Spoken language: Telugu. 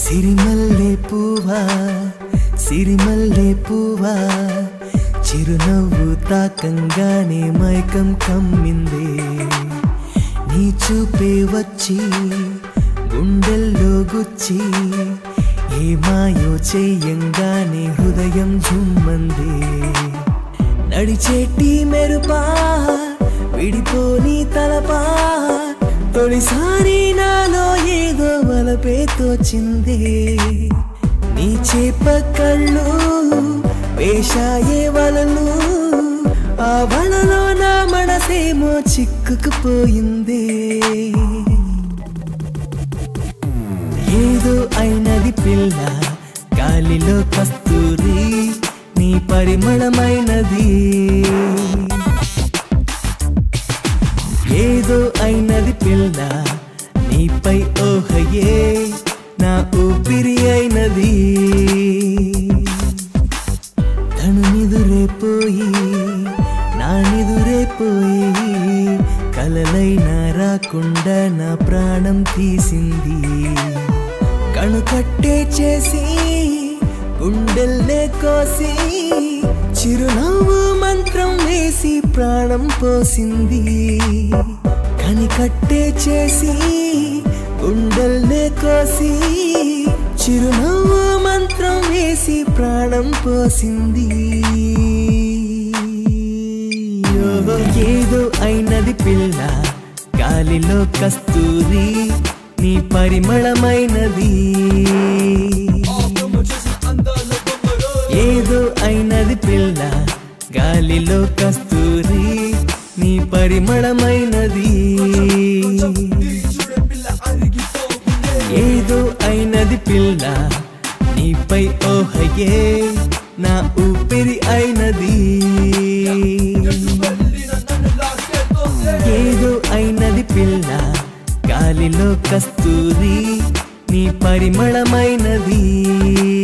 సిరిమల్లె పువ్వా సిరిమల్లె పువ్వా చిరునవ్వు తాకంగానే మైకం కమ్మిందే నీ చూపే వచ్చి గుండెల్లో గుచ్చి ఏ మాయో చెయ్యంగానే హృదయం జుమ్మందే నడిచేటి మెరుపా విడిపోని తలపా తొలిసారి నాలో ఏదో వలపే తోచిందే నీ చేప కళ్ళు వేషాయే వలలు ఆ వలలో నా మనసేమో చిక్కుకుపోయిందే ఏదో అయినది పిల్ల గాలిలో కస్తూరి నీ పరిమళమైనది ఏదో అయినది పిల్ల నీపై ఓహయే నా ఊపిరి అయినది తను నిదురే పోయి నా నిదురే పోయి కలలైనా రాకుండా నా ప్రాణం తీసింది కణుకట్టే చేసి గుండెల్లే కోసి చిరునవ్వు మంత్రం వేసి ప్రాణం పోసింది కనికట్టే చేసి గుండెల్నే కోసి చిరునవ్వు మంత్రం వేసి ప్రాణం పోసింది ఓహో, ఏదో అయినది పిల్ల గాలిలో కస్తూరి నీ పరిమళమైనది ఏదో అయినది పిల్ల గాలిలో కస్తూరి నీ పరిమళమైనది ఏదో అయినది పిల్ల నీపై ఓహయే నా ఊపిరి అయినది ఏదో అయినది పిల్ల గాలిలో కస్తూరి నీ పరిమళమైనది